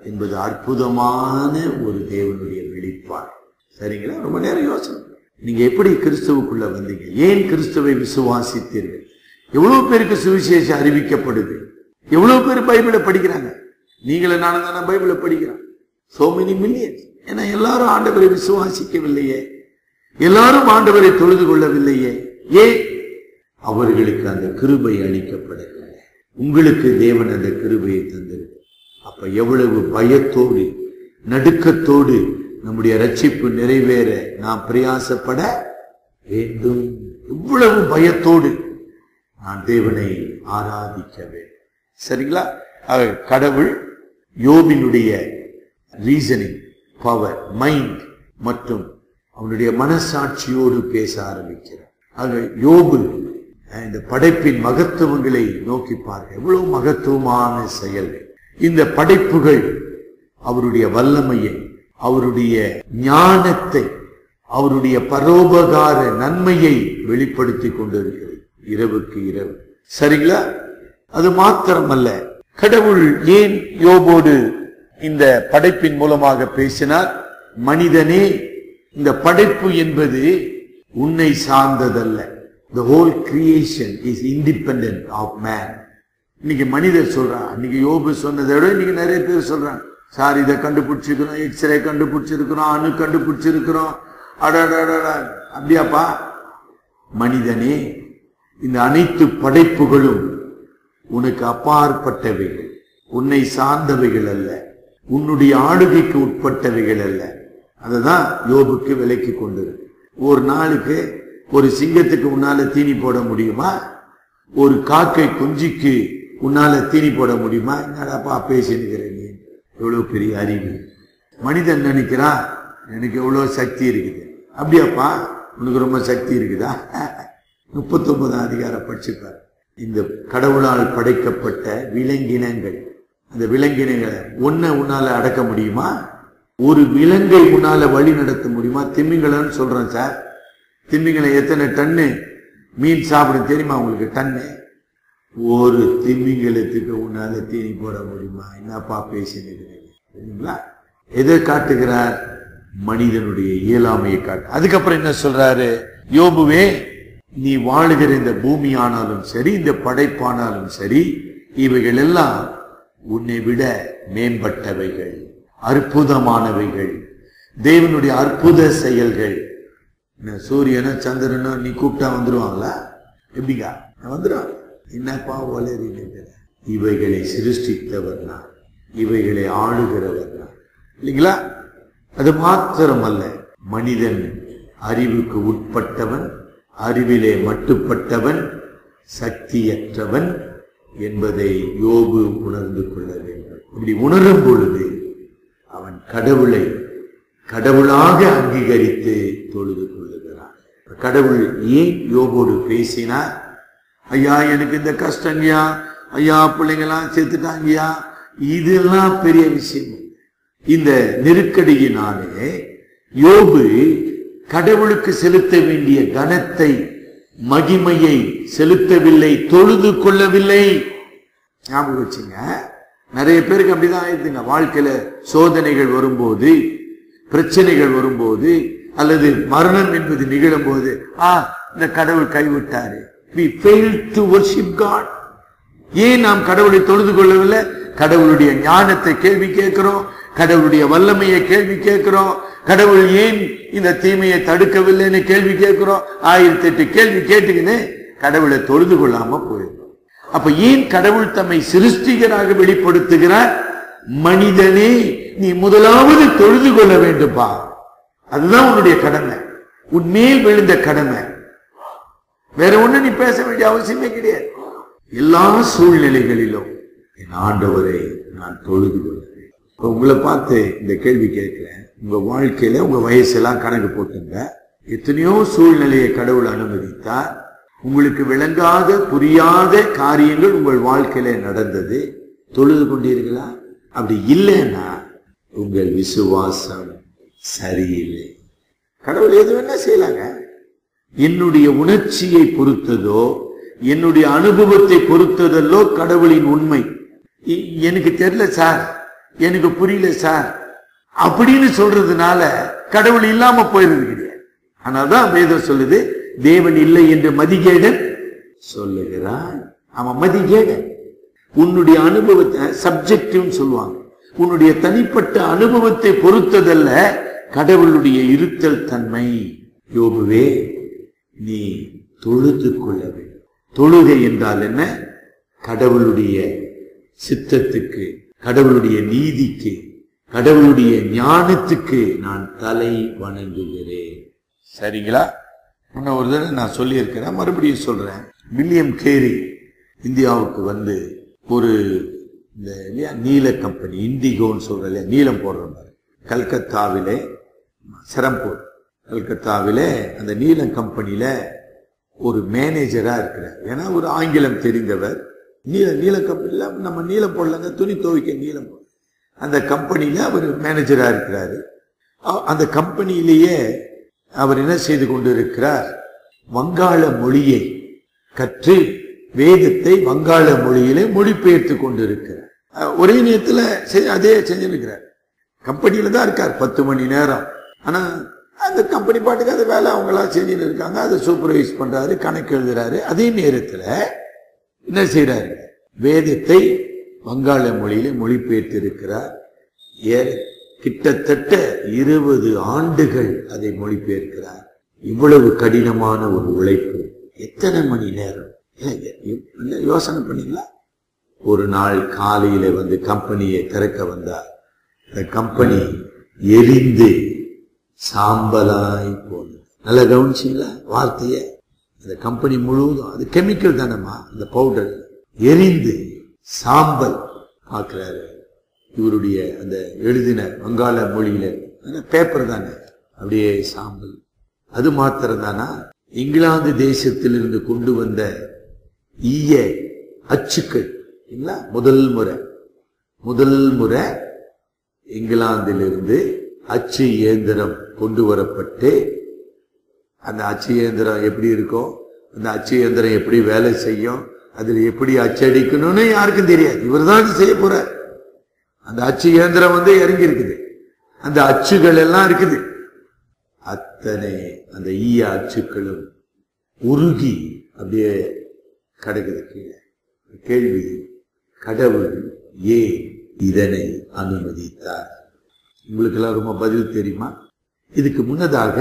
என்பது அற்புதமான ஒரு தேவனுடைய வெளிப்பாடு சரிங்களா ரொம்ப நேரம் யோசனை நீங்க எப்படி கிறிஸ்துவுக்குள்ள வந்தீங்க ஏன் கிறிஸ்துவை விசுவாசித்தீர்கள் எவ்வளவு பேருக்கு சுவிசேஷம் அறிவிக்கப்படுது எவ்வளவு பேர் பைபிளை படிக்கிறாங்க நீங்களும் நானும் தானே பைபிளை படிக்கிறோம் சோ மெனி மில்லியன்ஸ் ஏன்னா எல்லாரும் ஆண்டவரை விசுவாசிக்கவில்லையே எல்லாரும் ஆண்டவரை தொழுது கொள்ளவில்லையே ஏன் அவர்களுக்கு அந்த கிருபை அளிக்கப்படவில்லை உங்களுக்கு தேவன் அந்த கிருபையை தந்திருக்கு அப்ப எவ்வளவு பயத்தோடு நடுக்கத்தோடு நம்முடைய ரட்சிப்பு நிறைவேற நாம் பிரயாசப்பட வேண்டும் எவ்வளவு பயத்தோடு நான் தேவனை ஆராதிக்க வேண்டும் சரிங்களா ஆக கடவுள் யோபினுடைய ரீசனிங் பவர் மைண்ட் மற்றும் அவனுடைய மனசாட்சியோடு பேச ஆரம்பிக்கிறார் ஆக யோபு அஹ், இந்த படைப்பின் மகத்துவங்களை நோக்கி பார்க்க எவ்வளவு மகத்துவமான செயல்கள் இந்த படைப்புகள் அவருடைய வல்லமையை அவருடைய ஞானத்தை அவருடைய பரோபகார நன்மையை வெளிப்படுத்தி கொண்டிருக்கிறது இரவுக்கு இரவு சரிங்களா அது மாத்திரமல்ல கடவுள் ஏன் யோபோடு இந்த படைப்பின் மூலமாக பேசினார் மனிதனே இந்த படைப்பு என்பது உன்னை சார்ந்ததல்ல the whole creation is independent of man இன்னைக்கு மனிதர் சொல்றான் இன்னைக்கு யோபு சொன்னதை விட இன்னைக்கு நிறைய பேர் சொல்றாங்க சார் இதை கண்டுபிடிச்சிருக்கிறோம் எக்ஸ்ரே கண்டுபிடிச்சிருக்கிறோம் அணு கண்டுபிடிச்சிருக்கிறோம் அடடடடா அப்படியாப்பா மனிதனே இந்த அனைத்து படைப்புகளும் உனக்கு அப்பாற்பட்டவைகள் உன்னை சார்ந்தவைகள் அல்ல உன்னுடைய ஆளுகைக்கு உட்பட்டவைகள் அல்ல அதுதான் யோபுக்கு விலைக்கு கொண்டிருக்கு ஒரு நாளுக்கு ஒரு சிங்கத்துக்கு உன்னால தீனி போட முடியுமா ஒரு காக்கை குஞ்சிக்கு உன்னால தீனி போட முடியுமா என்னடாப்பா பேசினுக்கிற நீ எவ்வளவு பெரிய அறிவு மனிதன் நினைக்கிறான் எனக்கு எவ்வளவு சக்தி இருக்குது அப்படியாப்பா உனக்கு ரொம்ப சக்தி இருக்குதா முப்பத்தொன்பதாம் அதிகாரம் படிச்சுப்பார் இந்த கடவுளால் படைக்கப்பட்ட விலங்கினங்கள் அந்த விலங்கினங்களை ஒன்ன உன்னால அடக்க முடியுமா ஒரு விலங்கை உன்னால வழி நடத்த முடியுமா திமிங்கலன்னு சொல்றேன் சார் திமிங்கலம் எத்தனை டன்னு மீன் சாப்பிடும் தெரியுமா உங்களுக்கு டன்னு ஒரு திமிங்கலத்துக்கு உன்னால தீனி போட முடியுமா என்னப்பா பேசினீங்க சரிங்களா எதை காட்டுகிறார் மனிதனுடைய இயலாமையை காட்டு அதுக்கப்புறம் என்ன சொல்றாரு யோபுவே நீ வாழுகிற இந்த பூமி ஆனாலும் சரி இந்த படைப்பானாலும் சரி இவைகள் எல்லாம் உன்னை விட மேம்பட்டவைகள் அற்புதமானவைகள் தேவனுடைய அற்புத செயல்கள் என்ன சூரியனோ சந்திரனோ நீ கூப்பிட்டா வந்துருவாங்களா எப்படிங்க வந்துடுவாங்க என்னப்பா ஒலரி இவைகளை சிருஷ்டித்தவர் நான் இவைகளை ஆளுகிறவர் நான் இல்லைங்களா அது மாத்திரமல்ல மனிதன் அறிவுக்கு உட்பட்டவன் அறிவிலே மட்டுப்பட்டவன் சக்தியற்றவன் என்பதை யோபு உணர்ந்து கொள்ள வேண்டும் இப்படி உணரும் பொழுது அவன் கடவுளை கடவுளாக அங்கீகரித்து தொழுது கொள்ளுகிறான் கடவுள் ஏன் யோபோடு பேசினார் ஐயா எனக்கு இந்த கஷ்டங்கயா ஐயா பிள்ளைங்கெல்லாம் செத்துட்டாங்கயா இதெல்லாம் பெரிய விஷயம் இல்லை. இந்த நெருக்கடியினாலே யோபு கடவுளுக்கு செலுத்த வேண்டிய கனத்தை மகிமையை செலுத்தவில்லை தொழுது கொள்ளவில்லை ஞாபகம் வச்சுங்க நிறைய பேருக்கு அப்படிதான் ஆயிடுதுங்க வாழ்க்கையில சோதனைகள் வரும்போது பிரச்சனைகள் வரும்போது அல்லது மரணம் என்பது நிகழும் போது ஆ இந்த கடவுள் கைவிட்டாரு we failed to worship God ஏன் நாம் கடவுளை தொழுது கொள்ளவில்லை கடவுளுடைய ஞானத்தை கேள்வி கேட்கிறோம் கடவுளுடைய வல்லமையை கேள்வி கேட்கிறோம் கடவுள் ஏன் இந்த தீமையை தடுக்கவில்லைன்னு கேள்வி கேட்கிறோம் ஆயிரத்தி எட்டு கேள்வி கேட்டுக்கின்னு கடவுளை தொழுது கொள்ளாம போயிடும் அப்ப ஏன் கடவுள் தம்மை சிருஷ்டிகராக வெளிப்படுத்துகிறார் மனிதனே நீ முதலாவது தொழுது கொள்ள வேண்டும்பா அதுதான் உன்னுடைய கடமை உன் மேல் விழுந்த கடமை வேற ஒண்ணு நீ பேச வேண்டிய அவசியமே கிடையாது எல்லா சூழ்நிலைகளிலும் என் ஆண்டவரை நான் தொழுது கொள்கிறேன் இப்ப உங்களை பார்த்து இந்த கேள்வி கேட்கிறேன் உங்க வாழ்க்கையில உங்க வயசெல்லாம் கணக்கு போட்டுங்க எத்தனையோ சூழ்நிலையை கடவுள் அனுமதித்தார் உங்களுக்கு விளங்காத புரியாத காரியங்கள் உங்கள் வாழ்க்கையில நடந்தது தொழுது கொண்டீர்களா அப்படி இல்லைன்னா உங்கள் விசுவாசம் சரியில்லை கடவுள் எது வேணா செய்யலாங்க என்னுடைய உணர்ச்சியை பொறுத்ததோ என்னுடைய அனுபவத்தை பொறுத்ததல்லோ கடவுளின் உண்மை இ- எனக்கு தெரியல சார் எனக்கு புரியல சார் அப்படின்னு சொல்றதுனால கடவுள் இல்லாம போயிருது கிடையாது ஆனால்தான் வேதம் சொல்லுது தேவன் இல்லை என்று மதிகேடன் சொல்லுகிறான் அவன் மதிகேடன் உன்னுடைய அனுபவத்தை சப்ஜெக்டிவ் சொல்லுவாங்க உன்னுடைய தனிப்பட்ட அனுபவத்தை பொறுத்ததல்ல கடவுளுடைய இருத்தல் தன்மை யோபுவே நீ தொழுது கொள்ள வேண்டும் தொழுகை என்றால் என்ன கடவுளுடைய சித்தத்துக்கு கடவுளுடைய நீதிக்கு கடவுளுடைய ஞானத்துக்கு நான் தலை வணங்குகிறேன் சரிங்களா முன்ன ஒரு தடவை நான் சொல்லியிருக்கிறேன் மறுபடியும் சொல்றேன் வில்லியம் கேரி இந்தியாவுக்கு வந்து ஒரு இந்த இல்லையா நீல கம்பெனி இண்டிகோன்னு சொல்ற இல்லையா நீலம் போடுற மாதிரி கல்கத்தாவிலே சிரம்பூர் கல்கத்தாவிலே அந்த நீலம் கம்பெனியில ஒரு மேனேஜரா இருக்கிறார் ஏன்னா ஒரு ஆங்கிலம் தெரிந்தவர் நீல நீல கம்பெனில நம்ம நீலம் போடலங்க துணி துவைக்க நீலம் போடல அந்த கம்பெனியில அவர் மேனேஜரா இருக்கிறாரு அ- அந்த கம்பெனியிலேயே அவர் என்ன செய்து கொண்டிருக்கிறார் வங்காள மொழியை கற்று வேதத்தை வங்காள மொழியிலே மொழிபெயர்த்து கொண்டிருக்கிறார் அஹ் ஒரே நேரத்துல செ- அதே செஞ்சிருக்கிறார் கம்பெனியில தான் இருக்கார் பத்து மணி நேரம் ஆனா அந்த கம்பெனி பாட்டுக்கு அந்த வேலை அவங்களா செஞ்சுட்டு இருக்காங்க அதை சூப்பர்வைஸ் பண்றாரு கணக்கு எழுதுறாரு அதே நேரத்துல என்ன செய்றாரு வேதத்தை வங்காள மொழியில மொழிபெயர்த்து இருக்கிறார் ஏற கிட்டத்தட்ட இருபது ஆண்டுகள் அதை மொழிபெயர்க்கிறார் இவ்வளவு கடினமான ஒரு உழைப்பு எத்தனை மணி நேரம் இல்ல, எ- இல்ல, யோசனை பண்ணீங்களா ஒரு நாள் காலையில வந்து கம்பெனியை திறக்க வந்தார் இந்த கம்பெனி எரிந்து சாம்பலாய் போனது நல்லா கவனிச்சீங்களா வார்த்தைய அந்த கம்பெனி முழுவதும் அது கெமிக்கல் தானம்மா அந்த பவுடர் எரிந்து சாம்பல் பார்க்கிறாரு இவருடைய அந்த எழுதின வங்காள மொழியில பேப்பர் தானே அப்படியே சாம்பல் அது மாத்திரம் தானா இங்கிலாந்து தேசத்திலிருந்து கொண்டு வந்த ஈய அச்சுக்கள் இல்லைங்களா முதல் முறை முதல் முறை இங்கிலாந்திலிருந்து அச்சு இயந்திரம் கொண்டு வரப்பட்டு அந்த அச்சு இயந்திரம் எப்படி இருக்கும் அந்த அச்சு இயந்திரம் எப்படி வேலை செய்யும் அதுல எப்படி அச்சடிக்கணும்னு யாருக்கும் தெரியாது இவர் தான் செய்ய போறார் அந்த அச்சு இயந்திரம் வந்து இறங்கி இருக்குது அந்த அச்சுகள் எல்லாம் இருக்குது அத்தனை அந்த ஈய அச்சுக்களும் உருகி அப்படியே கிடக்குது கீழே கேள்வி கடவுள் ஏன் இதனை அனுமதித்தார் உங்களுக்கெல்லாம் ரொம்ப பதில் தெரியுமா இதுக்கு முன்னதாக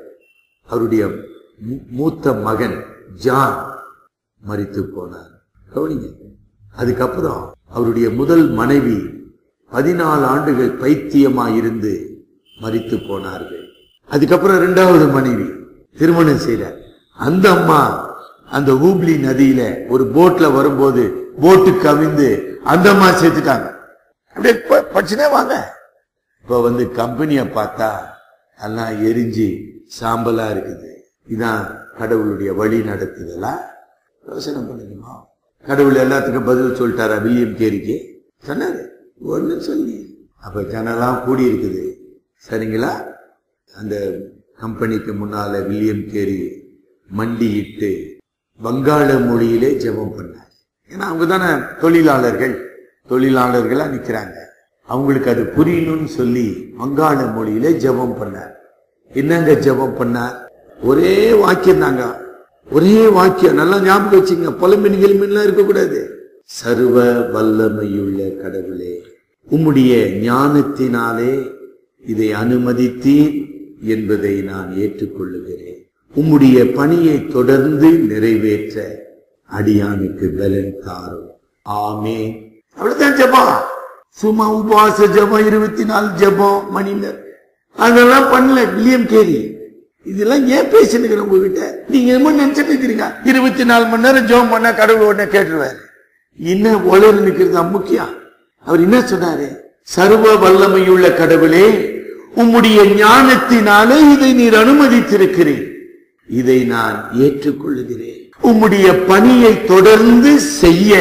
அவருடைய மூ- மூத்த மகன் ஜான் மரித்து போனார் கவனிங்க அதுக்கப்புறம் அவருடைய முதல் மனைவி பதினாலு ஆண்டுகள் பைத்தியமாயிருந்து மரித்து போனார்கள் அதுக்கப்புறம் இரண்டாவது மனைவி திருமணம் செய்தார் அந்த அம்மா அந்த ஹூப்ளி நதியில ஒரு போட்ல வரும்போது போட்டு கவிழ்ந்து அந்த அம்மா சேர்த்துட்டாங்க அப்படியே ப- படிச்சுனே வாங்க இப்ப வந்து கம்பெனியை பார்த்தா எல்லாம் எரிஞ்சு சாம்பலா இருக்குது இதான் கடவுளுடைய வழி நடத்துதலா யோசனை பண்ணுங்கம்மா கடவுள் எல்லாத்துக்கும் பதில் சொல்லிட்டாரா வில்லியம் கேரிக்கு சொன்னாரு ஒண்ணு சொல்லி அப்ப ஜனெல்லாம் கூடி இருக்குது சரிங்களா அந்த கம்பெனிக்கு முன்னால வில்லியம் கேரி மண்டியிட்டு வங்காள மொழியிலே ஜெபம் பண்ணார் ஏன்னா அவங்க தானே தொழிலாளர்கள் தொழிலாளர்களா நிக்கிறாங்க அவங்களுக்கு அது புரியணும்னு சொல்லி வங்காள மொழியிலே ஜெபம் பண்ணார் என்னங்க ஜெபம் பண்ணார் ஒரே வாக்கியம் தாங்க ஒரே வாக்கியம் நல்லா ஞாபகம் வச்சுங்க புலம்பின் கிளம்பின்லாம் இருக்கக்கூடாது சர்வ வல்லமையுள்ள கடவுளே உம்முடைய ஞானத்தினாலே இதை அனுமதித்தீர் என்பதை நான் ஏற்றுக்கொள்ளுகிறேன் உம்முடைய பணியை தொடர்ந்து நிறைவேற்ற அடியானுக்கு பலன் தாரும் ஆமே அவ்வளவுதான் ஜெபம் சும்மா உபவாச ஜெபம் இருபத்தி நாலு ஜெபம் மணி நேரம் அதெல்லாம் பண்ணல வில்லியம் கேரி இதெல்லாம் ஏன் பேசினுக்கிற உங்ககிட்ட நீங்க என்னமோ நினைச்சிட்டு இருக்கிறீங்க இருபத்தி நாலு மணி நேரம் ஜெபம் பண்ணா கடவுள் உடனே கேட்டுருவாரு என்ன உலர் நிக்கிறது முக்கியம் அவர் என்ன சொன்னாரு சர்வ வல்லமையுள்ள கடவுளே உம்முடைய ஞானத்தினாலே இதை நீர் அனுமதித்திருக்கிறேன் இதை நான் ஏற்றுக்கொள்ளுகிறேன் உம்முடைய பணியை தொடர்ந்து செய்ய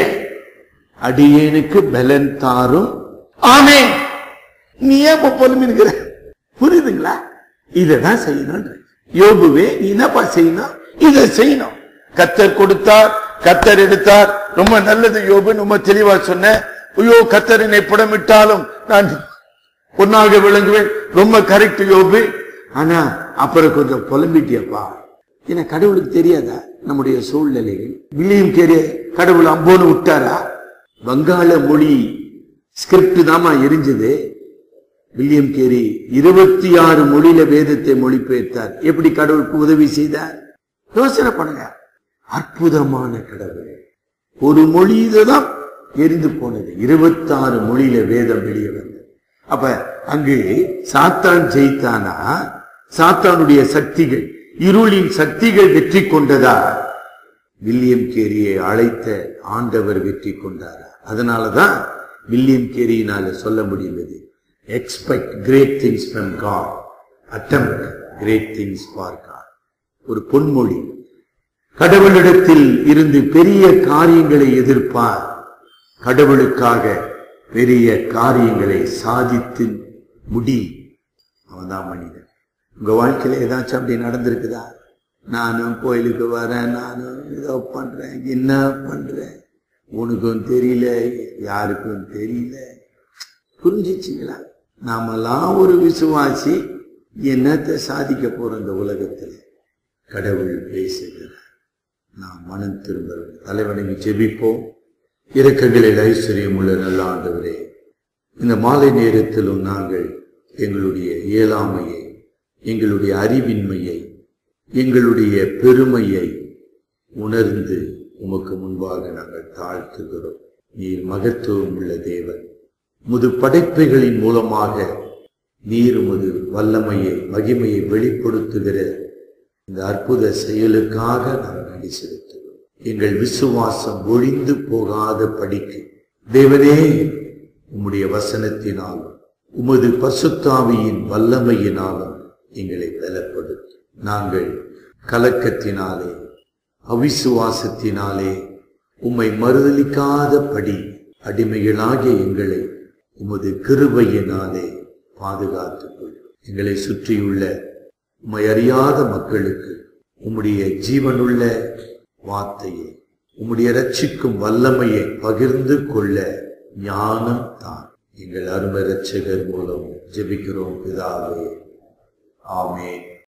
அடியேனுக்கு பலன் தாரும் ஆமே நீ ஏன் இப்ப பொறுமிருக்கிற புரியுதுங்களா இததான் செய்யணும் யோபுவே நீ என்னப்பா செய்யணும் இதை செய்யணும் கத்தர் கொடுத்தார் கத்தர் எடுத்தார் ரொம்ப நல்லது யோபு ரொம்ப தெளிவா சொன்ன ஐயோ கத்தர் என்னை புடமிட்டாலும் நான் பொன்னாக விளங்குவேன் ரொம்ப கரெக்ட் யோபு ஆனா அப்புறம் கொஞ்சம் புலம்பிட்டியப்பா ஏன்னா கடவுளுக்கு தெரியாதா நம்முடைய சூழ்நிலைகள் வில்லியம் கேரிய கடவுள் அம்போன்னு விட்டாரா வங்காள மொழி ஸ்கிரிப்ட் தாமா எரிஞ்சது வில்லியம் கேரி இருபத்தி ஆறு மொழியில வேதத்தை மொழிபெயர்த்தார் எப்படி கடவுளுக்கு உதவி செய்தார் யோசனை பண்ணுங்க அற்புதமான கடவுள் ஒரு மொழியில தான் எரிந்து போனது இருபத்தி ஆறு மொழியில வேதம் வெளியே வந்தது அப்ப அங்கு சாத்தான் ஜெயித்தானா சாத்தானுடைய சக்திகள் இருளின் சக்திகள் வெற்றி கொண்டதா வில்லியம் கேரியை அழைத்த ஆண்டவர் வெற்றி கொண்டாரா அதனாலதான் வில்லியம் கேரியினால சொல்ல முடிந்தது expect great things from God attempt great things for God ஒரு பொன்மொழி கடவுளிடத்தில் இருந்து பெரிய காரியங்களை எதிர்ப்பார் கடவுளுக்காக பெரிய காரியங்களை சாதித்து முடி அவன்தான் மனிதன் உங்க வாழ்க்கையில ஏதாச்சும் அப்படி நடந்திருக்குதா நானும் கோயிலுக்கு வரேன் நானும் ஏதோ பண்றேன் என்ன பண்றேன் உனக்கும் தெரியல யாருக்கும் தெரியல புரிஞ்சிச்சிங்களா நாமெல்லாம் ஒரு விசுவாசி என்னத்தை சாதிக்க போறோம் இந்த உலகத்துல கடவுள் பேசுகிறார் நாம் மனம் திரும்ப வேண்டும். தலைவணங்கி ஜெபிப்போம் இறக்கங்களில் ஐஸ்வர்யம் உள்ள நல்ல ஆண்டவரே இந்த மாலை நேரத்திலும் நாங்கள் எங்களுடைய இயலாமையை எங்களுடைய அறிவின்மையை எங்களுடைய பெருமையை உணர்ந்து உமக்கு முன்பாக நாங்கள் தாழ்த்துகிறோம் நீர் மகத்துவம் உள்ள தேவன் முது படைப்பைகளின் மூலமாக நீர் உமது வல்லமையை மகிமையை வெளிப்படுத்துகிற இந்த அற்புத செயலுக்காக நாம் நன்றி செலுத்துகிறோம் எங்கள் விசுவாசம் ஒழிந்து போகாத படிக்கு தேவனே உம்முடைய வசனத்தினாலும் உமது பசுத்தாவியின் வல்லமையினாலும் எங்களை பலப்படுத்தும் நாங்கள் கலக்கத்தினாலே அவிசுவாசத்தினாலே உம்மை மறுதலிக்காத படி அடிமைகளாகிய எங்களை உமது கிருபையினாலே பாதுகாத்துக் கொள்ளும் எங்களை சுற்றியுள்ள உம்மை அறியாத மக்களுக்கு உம்முடைய ஜீவனுள்ள வார்த்தையை உம்முடைய ரட்சிக்கும் வல்லமையை பகிர்ந்து கொள்ள ஞானம் தான் எங்கள் அருமை ரட்சகர் மூலம் ஜெபிக்கிறோம் பிதாவே ஆமென்